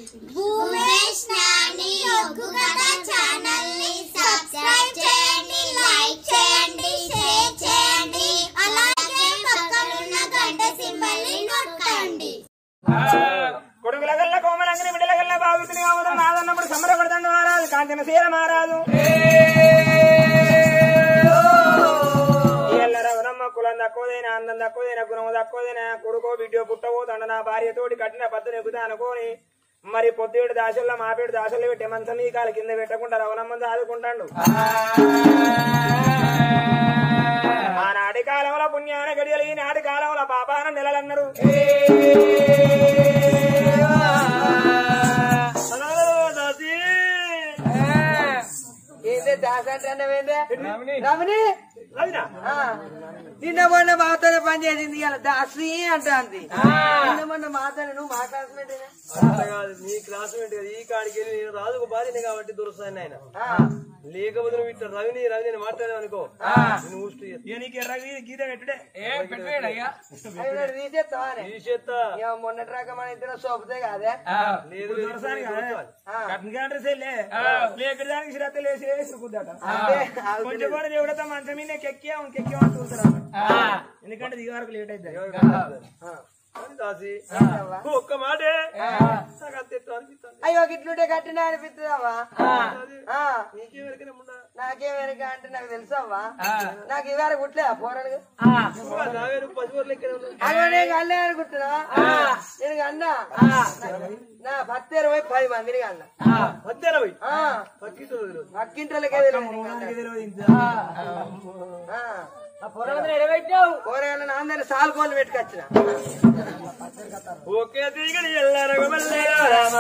భూమేష్ నాని ఒగ్గు కథ ఛానల్ ని సబ్స్క్రైబ్ చేయండి లైక్ చేయండి షేర్ చేయండి అలాగే పక్కనున్న గంట సింబల్ ని నొక్కండి కొడుకుల గల్ల కోమలంగిని బిడ్డల గల్ల బాగుతుంది కావడం నాదన్నప్పుడు సమర కొడతండు మారాదు కాంచన సీర మారాదు ఎల్ల రవణమ్మ కులం తక్కువదైనా అందం తక్కువదైనా గుణం తక్కువదైనా కొడుకో బిడ్డో పుట్టబోతుండ నా భార్యతోటి కట్టిన పద్దు నెగ్గుతా అనుకోని మరి పొద్దుడు దాసుల్లో మాపేడు దాసుల్లో పెట్టే మంచం ఈ కాలు కింద పెట్టకుండా రవణమ్మ ఆదుకుంటాడు ఆనాటి కాలంలో పుణ్యాన గడియలు ఈనాటి కాలంలో పాపాన నెలలన్నారు ఏందే దాస అంటే ఏందే రమణి అవునా? ఆ, నిన్న మొన్న మాతోనే పని చేసింది ఇలా దాసి అంటాంది నిన్న మొన్న మాతోనే నువ్వు మా క్లాస్మేటేనా అట్లా కాదు నీ క్లాస్మేట్ కదా ఈ కాడికి వెళ్ళి నేను రాజుకు భార్యని కాబట్టి దొరుకుతాను ఆయన లేకపోతే నువ్వు ఇట్లా రవిని రవిని మాట్లాడావు అనుకో నేను ఊస్ట్ ఇక నీకు ఎర్ర గీ- గీత పెట్టుడే తీసేస్తావానే తీసేస్తా ఇక మొన్నటి రకం మన ఇద్దరు సోపుతే కాదే లేదు లేదు, దొరసాని లేదు, కాదే. ఆ. కట్న అడ్రస్ వెళ్ళే లేకడి దానికి శ్రద్ధ లేచి లేచి కుద్దట అంటే కొంచెం కూడా దేవుడతా మంచం మీద కెక్కియా కెక్కియా అని చూస్తారా ఎందుకంటే దిగి వరకు లేట్ అవుతుంది అని దాసి ఒక్క మాటే నాకు అంత ఎట్లా అనిపిస్తుంది అయ్యో గిట్లుంటే కట్టినా అనిపిస్తుందవ్వా ఆ, నీకే వెనకనే ముందా నాకేం వెనక అంటే నాకు తెలుసవ్వా నాకు ఇవాళ కుట్టలేదా పోరాడు నావే నువ్వు పసివారు లెక్కనే ఉన్నావు అగో నేను కన్నా అనుకుంటున్నా నేను అన్నా నా పత్తి ఇరవై పది మందిని అన్నా మధ్యాహ్నం పోయి ఆ, పక్కింటి రోజులు పక్కింట్లోకే తెలియదు నీకు అన్నా. ఆ, కూరగాయలు నాందరి సాల్ కోళ్ళు పెట్టుకొచ్చిన ఒకే దిగడి ఎల్లారగ మల్లేరా రామ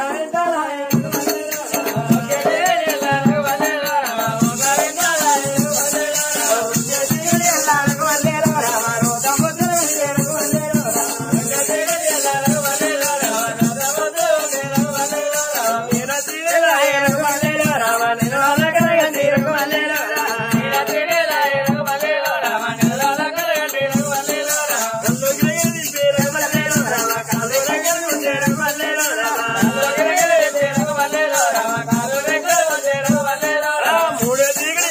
మూడే దిగడి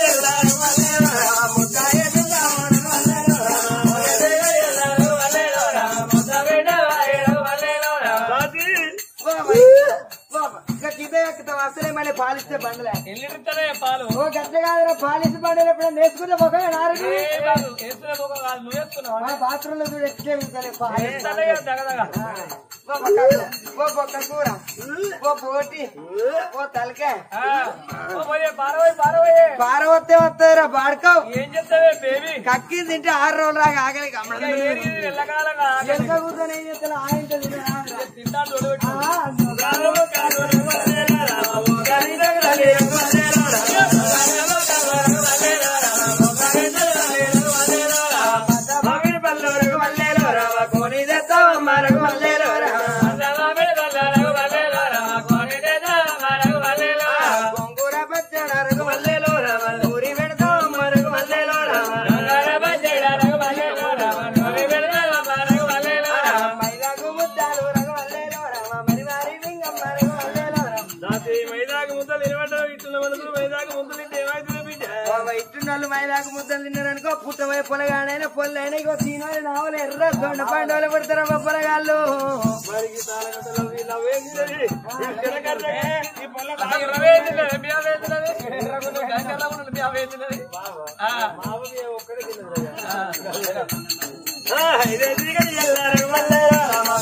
అసలే మళ్ళీ పాలిస్తే బండలే ఎల్లిడుతానే పాలు ఓ గట్ల కాదురా పాలిస్తే బండలు ఎప్పుడైనా నేర్చుకుంటే ఒక నాలుగు ఏ కాదు వేసుకునే పోక కాదు నువ్వు వేసుకున్నావు మన బాత్రూమ్ లో చూడు ఎట్లే ఉంటాయి పాలు దగదగ దగదగ ఓ బొక్క- ఓ బొక్క కూర ఓ పోటీ ఓ తలకే ఆ, ఓ పోయే పారవోయ్ పారవోయే పారవత్తే వస్తాయిరా బాడుకోవు ఏం చెప్తావే బేబీ కక్కి తింటే ఆరు రోజులు రాక ఆకలి కమ్మడం ఏరిగి ఎల్లకాలంగా ఆకలి. ఎంత కూర్చొని ఏం చేస్తాను ఆయన తింటా తోడు గొంగూర పచ్చడి మల్లెలో ఊరి పెడతాం మరకు మల్లెలో మైదాకు ముద్దాలు రగు మల్లెలో మరి మరి లింగం మరకు మల్లెలో మైదాకు ముద్దలు ఇరవై ఇట్ల మనసులు మైదాకు ముద్దలు తింటే ఏమైతుంది బిడ్డ ఇట్టున్నోళ్ళు మైదాకు ముద్దలు తిన్నారనుకో పుట్టబోయే పొలగాడైనా పొల్లైనా ఇగో తినాలి నావలు ఎర్ర దొండ పండుగలు పెడతారమ్మా పొలగాళ్ళు మరికి తాళగట్టలు నవ్వేం తినది ఈ పొల్ల మామూలు ఒక్కడే తినదు ఇదే దిగడి ఎల్లారగ మల్లేరా రామ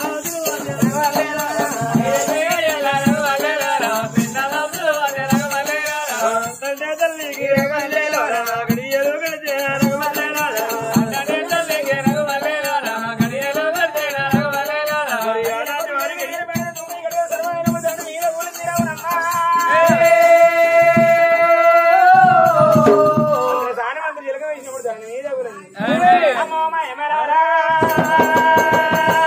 తండ్రి తల్లికి మల్లేలో రామ గడియలు గడిచే రగ మల్లేరా రామ మరి ఆనాటి వారికి దాని మంది ఎలుక వేసినప్పుడు దాని మీద గురించి అమ్మో మా ఎమరారా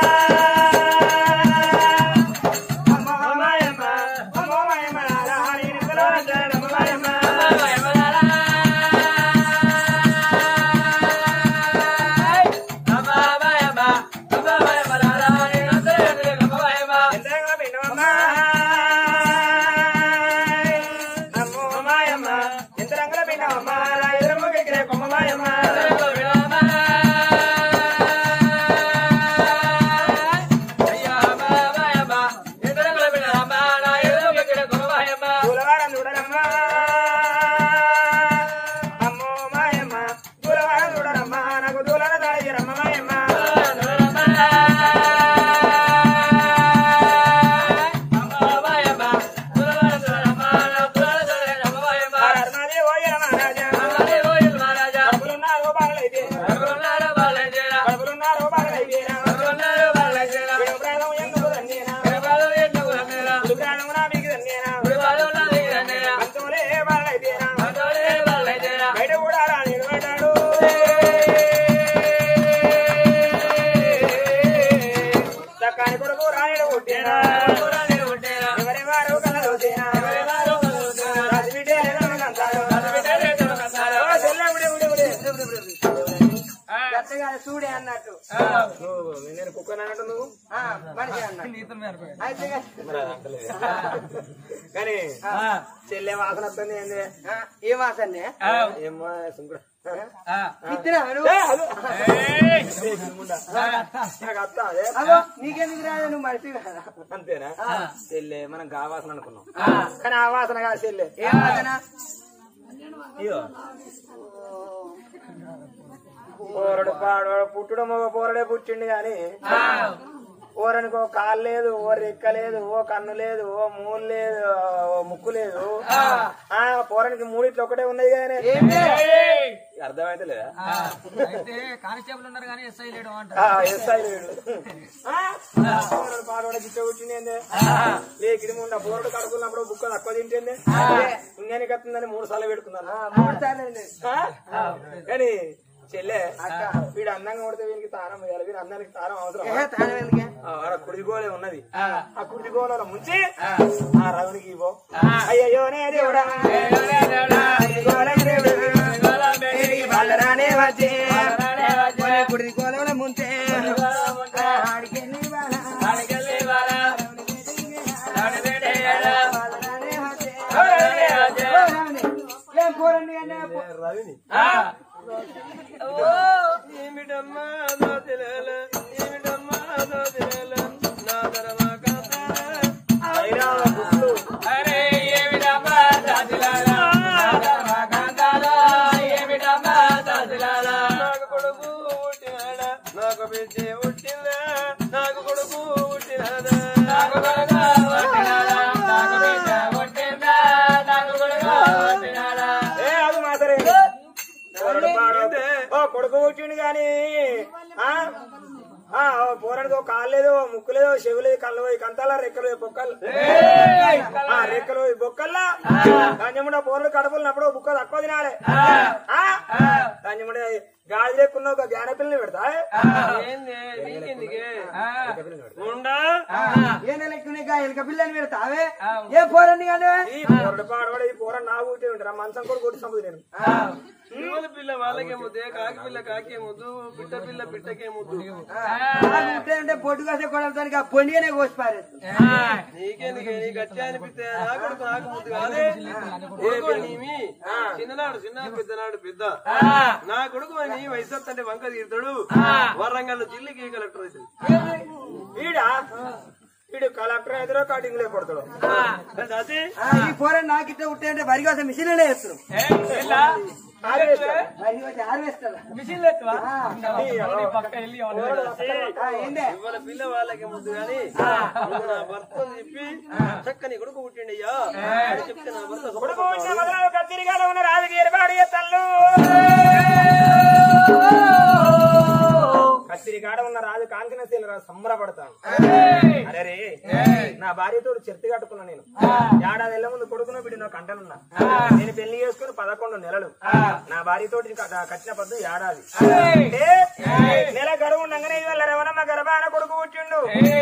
పుట్టినా ఎవరి వారు కలరోసినా రాజుబిడ్డే రమణంతారు. ఓ చెల్లె ఉడే ఉడే ఉడే. గట్టగా చూడే అన్నట్టు నువ్వు నేను కుక్కని అన్నట్టు నువ్వు ఆ, మనిషి అన్నట్టు అయితే మరి అది అంటలేదు. కానీ చెల్లె వాసన వస్తుంది ఏంది ఆ, ఏ వాసన్నే ఏమో సుంకుడు ఇద్దరా ఏ, అదో. ఏ, గుండా. నాకు అత్త అదే అదో నీకెందుకు రాదు నువ్వు మనిషి కదా అంతేనా చెల్లె మనం గా వాసన అనుకున్నాం కానీ ఆ వాసన కాదు చెల్లె ఏ వాసన ఇదో పోరడు పాడవాడు పుట్టుడు మగ పోరడే పుట్టిండు గాని ఓరనికి ఓ కాలు లేదు ఓ రెక్క లేదు ఓ కన్ను లేదు ఓ మూలు లేదు ఓ ముక్కు లేదు ఆ పోరానికి మూడిట్లు ఒకటే ఉన్నాయి కానీ ఏంటి అర్థమైతే లేదా అయితే కానిస్టేబుల్ ఉన్నారు కానీ ఎస్ఐ లేడు అంట ఆ, ఎస్ఐ లేడు ఆ, పోరడు పాడవాడ గిట్ట పుట్టింది లేకిడి ముండ పోరడు కడుకున్నప్పుడు బుక్క తక్కువ తింటుంది ఇంకానికి వస్తుందని మూడు సార్లు పెట్టుకున్నాను ఆ, మూడు సార్లు అయింది. ఆ? కానీ చెల్లె వీడు అందంగా కొడితే వీనికి తారం వేయాలి వీడు అందానికి తారం అవసరం ఏ, తాళం ఎందుకే? ఆ, ఆడ కుడిగోలే ఉన్నది ఆ కుడిగోలలో ముంచి ఆ రవునికి ఇవ్వు అయ్యయ్యో నే దేవుడా కుడిగోల దేవుడా. తిరిగి బల్లరానే వచ్చి ఒరే గుడి కోలంలో ముంచే ఆడికెళ్ళి వాళ్ళ వాళ్ళనే వచ్చే. ఓ రావణి. ఏం పోరండి అంటే పో- రవిని ఏమిటమ్మా దోతిలేల, ఏమిటమ్మా దోతిలేల, నా ధర్మకథ. ఐరాల గుడ్లు. అరే ఏమిటమ్మా దాసిలాలా కాంతాలా ఏమిటమ్మా దాసిలాలా నాకు కొడుకు పుట్టినాడా, నాకు బిడ్డ పుట్టిందా, నాకు కొడుకు పుట్టినాడా. నాకు కొడుకు పుట్టినాడా, నాకు బిడ్డ పుట్టిందా, నాకు కొడుకు పుట్టినాడా. ఏ అది మాసరే పోరడు పాడు. ఓ కొడుకు పుట్టిండు గాని ఆ ఆ, ఓ పోరడికి ఒక కాలు లేదు ఓ ముక్కు లేదు ఓ చెవు లేదు కళ్ళు పోయి కంతాల రెక్కలు పోయి బొక్కలు ఆ రెక్కలు పోయి బొక్కల్లా ధాన్యముడ పోరడు కడుపులున్నప్పుడు బుక్క తక్కువ తినాలి ధాన్యముడ గాడి లేకున్న ఒక జ్ఞాన పిల్లని పెడతా ఏంది నీకెందుకే ఉండా ఏ నెలకి ఎలక పిల్లని పెడతావే ఏ పోరండి కానీ ఈ పోరడు పాడవాడు ఈ పోర నా ఊటే ఉంటారా మంచం కూడా కొట్టి సంపదు నేను పిల్లల పిల్ల వాళ్ళకే ముద్దే కాకి పిల్ల కాకే ముద్దు పిట్ట పిల్ల పిట్టకే ముద్దు అంటే పొట్టు కాసే కొడతానికి ఆ పొండిగానే కోసి పారేస్తుంది నీకెందుకే నీకు అచ్చా అనిపిస్తే నా కొడుకు నాకు ముద్దు కాదే కొడుకు నీవి చిన్ననాడు చిన్న పెద్దనాడు పెద్ద నా కొడుకు అని వయసు అంటే వంక తీరుతాడు వరంగల్ జిల్లుకి కలెక్టర్ అవుతుంది వీడా వీడు కలెక్టర్ ఎదురో కటింగ్ లే కొడతాడు అదే ఆ, ఈ పోరని నాకు ఇట్లా ఉంటే అంటే వరి కోసం మిషన్ వేస్తారు ఏ, ఇలా ఆరేస్తా. వరి కోసం ఆరువేస్తారు మిషన్ లేదువా పక్క వెళ్ళి ఆ, ఏందే ఇవాళ పిల్ల వాళ్ళకి ముద్దు గాని నువ్వు నా భర్త చెప్పి చక్కని కొడుకు పుట్టిండయ్యా అని చెప్తే నా భర్త కొడుకు వచ్చిన మొదలు కత్తిరిగాల ఉన్న రాజకీయ బాడి తల్లు కత్తిరిగాడ ఉన్న రాజు కాంచనశీల రాజు సంబరపడతాను అరే రే నా భార్యతో చెత్తి కట్టుకున్నా నేను ఏడాది నెలల ముందు కొడుకున్న బిడ్డ నాకు కంటనున్నా నేను పెళ్లి చేసుకుని పదకొండు నెలలు నా భార్యతో కట్టిన పద్దు ఏడాది అంటే నెల గడువు ఉండగానే ఇవాళ రవణమ్మ గర్భాన కొడుకు పుట్టిండు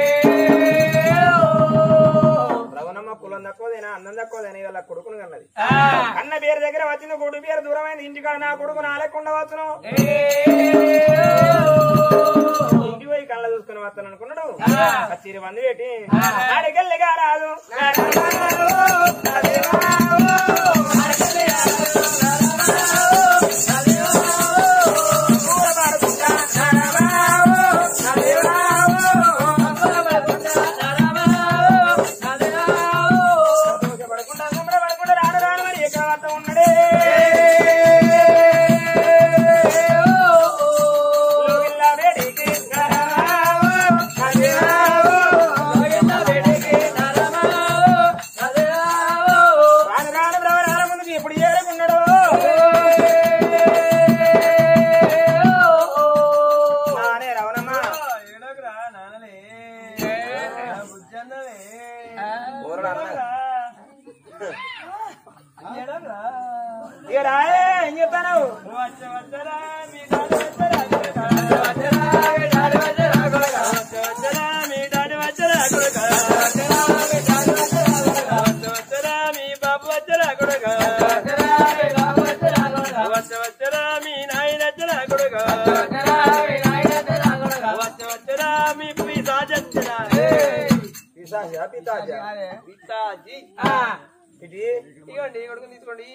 రవణమ్మ కులం తక్కువదేనా అన్నం తక్కువదేనా ఇవాళ కొడుకును కన్నది అన్న పేరు దగ్గర వచ్చింది కొడుకు పేరు దూరమైంది ఇంటికాడ నా కొడుకు నాలేకుండా వచ్చును ఇంటి పోయి కళ్ళ చూసుకుని వస్తాను అనుకున్నాడు కచ్చిరి మంది పెట్టి అడిగల్లిగా రాదు పడకుండా పడకుండా రాను రాను మరి ఎక్కడ వస్తా ఉన్నాడే లోగిల్లా వేడికి నరమావో, నదిరావో, రాను రాను బ్రవరాల ముందుకి ఎప్పుడు చేరుకున్నాడు నానే రవణమ్మ ఏడోకరా నాన్నలే నా బుజ్జన్నలే ఊరడు అన్న. ఏడోకరా ఇక రాయే ఏం చెప్తాను వచ్చ వచ్చరా మీ డాడీ వచ్చరా వచ్చరా మీ డాడీ వచ్చరా కొడుకా పిశాచా పితాచా పితాజీ ఇది ఇగోండి ఈ కొడుకుని తీసుకోండి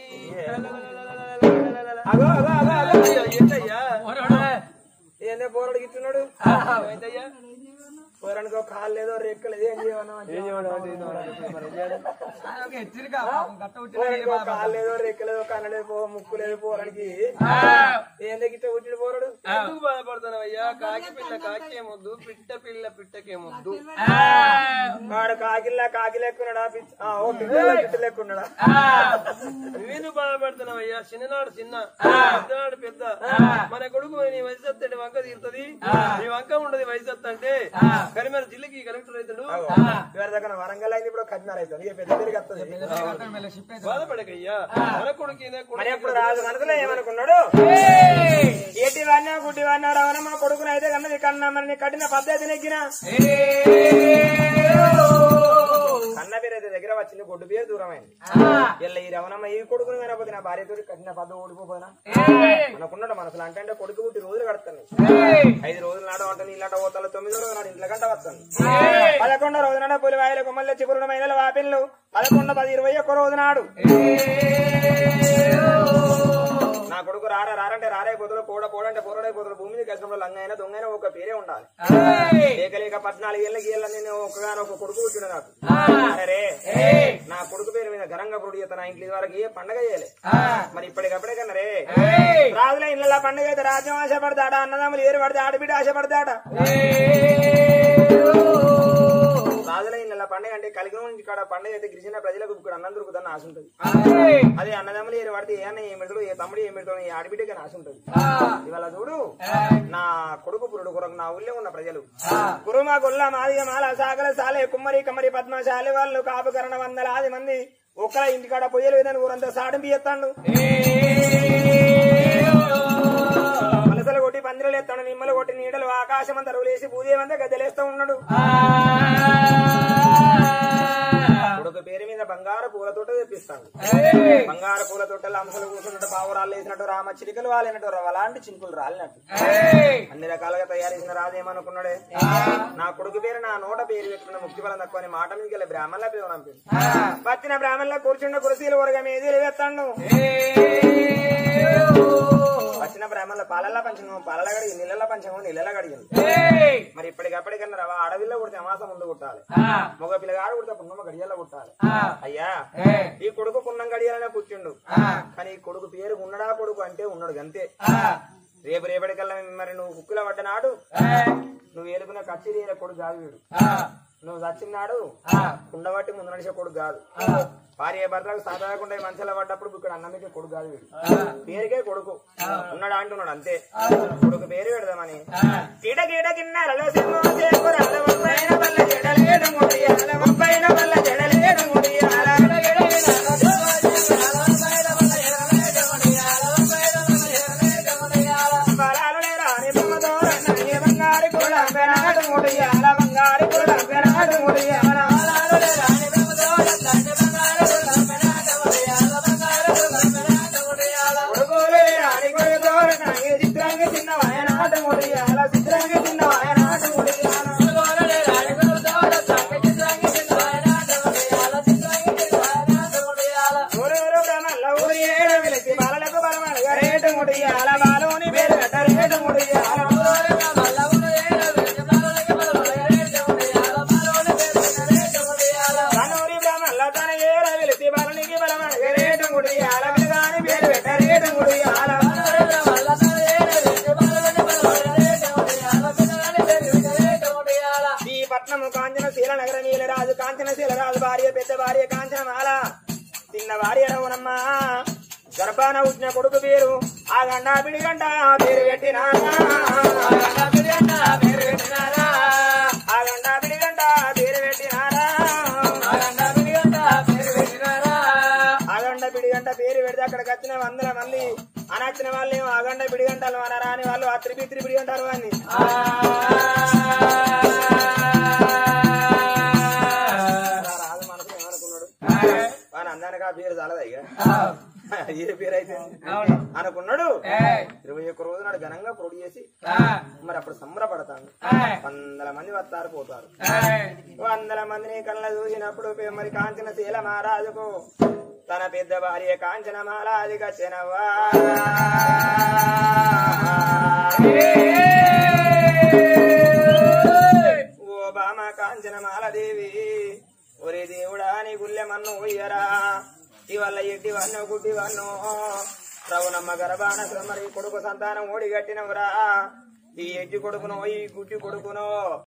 అగో అగో అగో అగో అయ్యో, ఏంటయ్యా ఏందే పోరాడు ఇట్టున్నాడు ఏంటయ్యా పోరానికి ఒక కాలు లేదో రెక్కలు లేదో ఏం చేయమన్నా పోరానికి ఒక కాలు లేదో రెక్కలేదో కన్నడే పో ముక్కు లేదు పోరానికి ఏందే గిట్ట ఉట్టిడు పోరాడు ఎందుకు బాధపడుతున్నావయ్యా కాకి పిల్ల కాకేమొద్దు పిట్ట పిల్ల పిట్టకేమొద్దు వాడు కాకిల్లా కాకి లెక్కున్నాడా పిచ్చి ఆ, ఓ పిల్ల పిట్ట లెక్కున్నాడా నువ్వేందుకు బాధపడుతున్నావయ్యా చిన్ననాడు చిన్న పెద్దనాడు పెద్ద మన కొడుకు నీ వయసు వస్తే వంక తీరుతుంది నీ వంక ఉండదు వయసు అంటే కరిమేర జిల్లాకి కలెక్టర్ అవుతాడు ఇవాళ దగ్గర వరంగల్ అయింది ఇప్పుడు కట్నాలు అవుతుంది ఇక పెద్ద తిరిగి వస్తుంది బాధపడకయ్యా మన కొడుకు మరి అప్పుడు రాజు మనసులో ఏమనుకున్నాడు ఏటి వాడినా గుడ్డి వాడినా రవణమ్మ కొడుకుని అయితే కన్నది కన్నా మరి నీ కట్టిన పద్ధతి నెగ్గిన కన్న పేరు అయితే దగ్గర వచ్చింది గొడ్డు పేరు దూరమైంది ఇలా ఈ రవణమ్మ ఈ కొడుకుని వినకపోతే నా భార్యతో కట్టిన పద్ధతి ఓడిపోయినా మనకున్నాడు మనసులో అంటే అంటే కొడుకు పుట్టి రోజులు కడతాను ఐదు రోజుల నాడు వంట నీళ్ళట పోతాను తొమ్మిది రోజుల నాడు ఇంట్లో గంట వస్తాను పదకొండో రోజు నాడు పులి వాయిల కొమ్మల్లో చిపురుడు మైనలు వాపిన్లు పదకొండు పది ఇరవై ఒక్క రోజు నాడు నా కొడుకు రారా రారంటే రారే పోతులు పోడ పోడంటే పోరడే పోతులు భూమి మీద కలిసినప్పుడు లంగైనా దొంగైనా ఒక పేరే ఉండాలి లేక లేక పద్నాలుగు ఏళ్ళకి ఏళ్ళ నేను ఒకగానో ఒక కొడుకు పుట్టిన నాకు అరే నా కొడుకు పేరు మీద ఘనంగా పొడి చేస్తా నా ఇంటి వరకు ఏ పండగ చేయలే మరి ఇప్పటికప్పుడే కన్నా రే రాజుల ఇళ్ళ పండుగ అయితే రాజ్యం ఆశపడతాడా అన్నదమ్ములు ఏరు పడితే ఆడబిడ్డ ఆశపడతాడా రాజుల ఇళ్ళ పండుగ అంటే కలిగిన నుంచి కాడ పండుగ అయితే గిరిజన ప్రజలకు ఇక్కడ అన్నం దొరుకుతుందని ఆశ ఉంటుంది అదే అన్నదమ్ములు ఏరు పడితే ఏ అన్న ఏం పెడతాడు ఏ తమ్ముడు ఏం పెడతాడు ఏ ఆడబిడ్డకి ఆశ ఉంటుంది ఇవాళ చూడు నా కొడుకు పురుడు కొరకు నా ఊళ్ళో ఉన్న ప్రజలు కురుమ గొల్ల మాదిగ మాల సాగల సాలే కుమ్మరి కమ్మరి పద్మశాలి వాళ్ళు కాపుకరణ వందలాది మంది ఒక్కల ఇంటికాడ పొయ్యలు లేదని ఊరంతా సాడింపి ఎత్తాడు మనసులు కొట్టి పందిరలు ఎత్తాడు నిమ్మలు కొట్టి నీడలు ఆకాశం అంతా రులేసి పూజేమంతా గద్దెలేస్తూ ఉన్నాడు కొడుకు పేరు మీద బంగారు పూల తోట తెప్పిస్తాడు బంగారు పూల తోటలు అంశలు కూర్చున్నట్టు పావురాలు వేసినట్టు రామ చిలికలు వాలినట్టు అలాంటి చినుకులు రాలినట్టు అన్ని రకాలుగా తయారు చేసిన రాజు ఏమనుకున్నాడే నా కొడుకు పేరు నా నోట పేరు పెట్టుకున్న ముక్తి బలం తక్కువ అని మాట మీదకి వెళ్ళి బ్రాహ్మణుల పేరు నంపింది పత్తిన బ్రాహ్మణుల కూర్చున్న కురసీలు ఊరగా మీదీలు వేస్తాడు వచ్చిన బ్రాహ్మణుల పాలల్ల పంచము పాలల గడిగి నీళ్ళ పంచము నీళ్ళ గడిగింది మరి ఇప్పటికప్పటికన్నా రవ అడవిలో కొడితే అమాసం ముందు కుట్టాలి మగ పిల్లగాడు కుడితే పున్నమ్మ గడియల్లో కుట్టాలి అయ్యా ఈ కొడుకు పున్నం గడియాలనే పుట్టిండు కానీ ఈ కొడుకు పేరు ఉన్నడా కొడుకు అంటే ఉన్నాడు అంతే రేపు రేపటికల్లా మరి నువ్వు కుక్కుల పడ్డనాడు నువ్వు ఏలుకున్న కచ్చిరి కొడుకు కాదు వీడు నువ్వు చచ్చినాడు కుండబట్టి ముందు నడిచే కొడుకు కాదు భార్య భర్తలకు సాధారకుండా మంచాల పడ్డప్పుడు ఇక్కడ అన్నమికే కొడుకు కాదు వీడు పేరుకే కొడుకు ఉన్నాడు అంటున్నాడు అంతే కొడుకు పేరు పెడదామని కీట కీట కిన్నారలో సింహం చేకూరాల ఒప్పైన వల్ల జడలేడు ముడియాల ఒప్పైన వల్ల జడలేడు ముడియాల బలాలు రాని బొమ్మదోరన్న ఏ బంగారు కూడా పెనాడు ముడియాల బంగారు కూడా పెనాడు ముడియాల కొడుకులే రాని కొడుకోరన్న ఏ చిత్రంగా చిన్న వాయనాట ముడియాల చిత్రంగా చిన్న వాయనాట ముడియాల ఊరూరు బ్రహ్మల్ల ఊరి ఏడు వెలిసి బాలలకు బలమడగా రేటు ముడియాల బాలోని పేరు గట్ట రేటు ముడియాల కనూరి బ్రహ్మల్ల తన ఏడ వెలిసి బాలనికి బలమడగా రేటు ముడియాల పిలగాని పేరు గట్ట రేటు ముడియాల ఈ పట్నము కాంచన శీల నగర నీలరాజు కాంచన శీలరాజు భార్య పెద్ద భార్య కాంచన మాల చిన్న భార్య రవునమ్మ గర్భాన ఉచ్చిన కొడుకు పేరు ఆ గండ పిడి గంట పేరు పెట్టినా ఆ గండ పిడి గంట పేరు పెట్టినారా ఆ గండ పిడి గంట పేరు పెట్టినారా ఆ గండ పిడి గంట పేరు పెట్టినారా ఆ గండ పిడి గంట పేరు పెడితే అక్కడికి వచ్చిన వందల మంది అనొచ్చిన వాళ్ళు ఏమో ఆ గంట పిడి గంటలు అనరా అని వాళ్ళు ఆ త్రిపి త్రిపిడి గంటారు అని రాజు మనసులో ఏమనుకున్నాడు వాని అందానికి ఆ పేరు చాలదా ఇక ఏ పేరు అయితే అనుకున్నాడు ఇరవై ఒక్క రోజు నాడు ఘనంగా పొడి చేసి మరి మరి అప్పుడు సంబరపడతాను వందల మంది వస్తారు పోతారు వందల మందిని కళ్ళ చూసినప్పుడు పె- మరి కాంచన శీల మహారాజుకు తన పెద్ద భార్య కాంచన మహారాజు కచ్చినవా ఓ బామ కాంచన మాలదేవి ఒరే దేవుడా నీ గుళ్ళె మన్ను ఉయ్యరా ఇవల్ల ఎడ్డి వన్ను గుడ్డి వన్ను రవునమ్మ గర్భాన మరి కొడుకు సంతానం ఓడి కట్టినవురా ఈ ఎడ్డి కొడుకునో ఈ గుడ్డి కొడుకునో